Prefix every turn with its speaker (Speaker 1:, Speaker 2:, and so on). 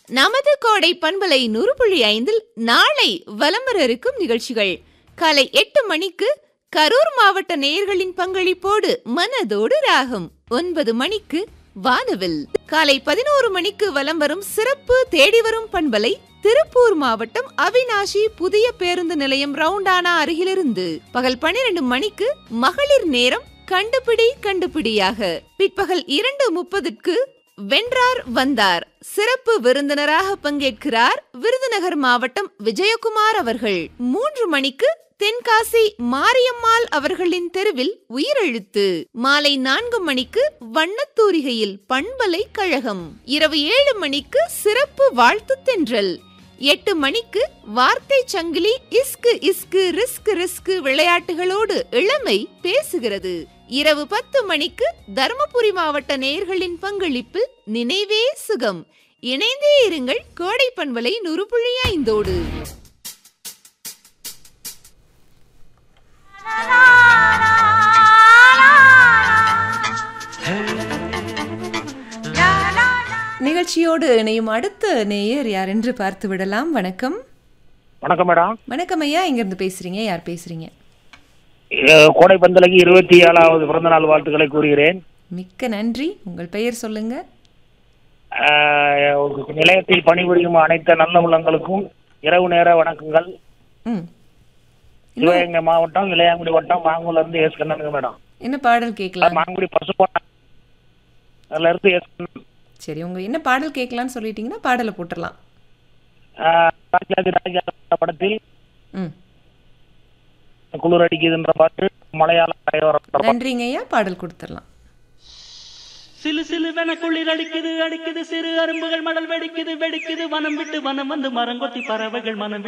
Speaker 1: நமது கோடை பண்பலை நூறு புள்ளி ஐந்தில் நாளை வலம் வர இருக்கும் நிகழ்ச்சிகள் காலை எட்டு மணிக்கு கரூர் மாவட்ட நேயர்களின் பங்களிப்போடு மனதோடு ராகம் ஒன்பது மணிக்கு வானவில் காலை பதினோரு மணிக்கு வலம் வரும் சிறப்பு தேடி வரும் பண்பலை திருப்பூர் மாவட்டம் அவினாஷி புதிய பேருந்து நிலையம் ரவுண்டானா அருகிலிருந்து பகல் பன்னிரண்டு மணிக்கு மகளிர் நேரம் கண்டுபிடி கண்டுபிடியாக பிற்பகல் இரண்டு முப்பதுக்கு வென்றார் வந்தார் சிறப்பு விருந்தினராக பங்கேற்கிறார் விருதுநகர் மாவட்டம் விஜயகுமார் அவர்கள் மூன்று மணிக்கு தென்காசி மாரியம்மாள் அவர்களின் தெருவில் உயிரெழுத்து மாலை நான்கு மணிக்கு வண்ணத்தூரிகையில் பண்பலை கழகம் இரவு ஏழு மணிக்கு சிறப்பு வாழ்த்து தென்றல் எட்டு மணிக்கு வார்த்தை சங்கிலி இஸ்கு இஸ்கு ரிஸ்க் ரிஸ்க் விளையாட்டுகளோடு இளமை பேசுகிறது இரவு பத்து மணிக்கு தருமபுரி மாவட்ட நேயர்களின் பங்களிப்பில் நினைவே சுகம் இணைந்தே இருங்கள் கோடை பண்பலை நூறு புள்ளி ஐந்தோடு
Speaker 2: நிகழ்ச்சியோடு இணையும் அடுத்த நேயர் யார் என்று பார்த்து விடலாம் வணக்கம்
Speaker 3: வணக்கம் மேடம்
Speaker 2: வணக்கம் ஐயா இங்கிருந்து பேசுறீங்க யார் பேசுறீங்க
Speaker 3: அஹ் கோடை பந்தலைக்கு இருபத்தி ஏழாவது பிறந்த நாள் வாழ்த்துக்களை கூறுகிறேன்
Speaker 2: மிக்க நன்றி உங்கள் பெயர் சொல்லுங்க
Speaker 3: அஹ் ஒரு நிலையத்தில் பணிபுரியும் அனைத்து நல்ல உள்ளங்களுக்கும் இரவு நேர வணக்கங்கள்
Speaker 2: ம்
Speaker 3: சிவகங்கை மாவட்டம் இளையாங்குடி வட்டம் மாங்குல இருந்து எஸ் கண்ணனுங்க மேடம்
Speaker 2: என்ன பாடல் கேட்கலாம்
Speaker 3: மாங்குடி பசுப்பாட்டா அதுல இருந்து எஸ் கண்ணன்
Speaker 2: சரி உங்க என்ன பாடல் கேட்கலாம்னு சொல்லிட்டீங்கன்னா பாடலை போட்டுடலாம்
Speaker 3: அஹ் ராஜாதி ராஜா படத்தில்
Speaker 2: ம்
Speaker 3: குளிர் அடிக்குதுன்ற பாட்டு மலையாள கரையோரம்
Speaker 2: நன்றிங்க ஐயா பாடல் கொடுத்துடலாம்
Speaker 4: சிலு சிலுவென குளிர் அடிக்குது அடிக்குது சிறு அரும்புகள் மடல் வெடிக்குது வெடிக்குது வனம் விட்டு வனம் வந்து மரங்கொத்தி பறவைகள் மனம்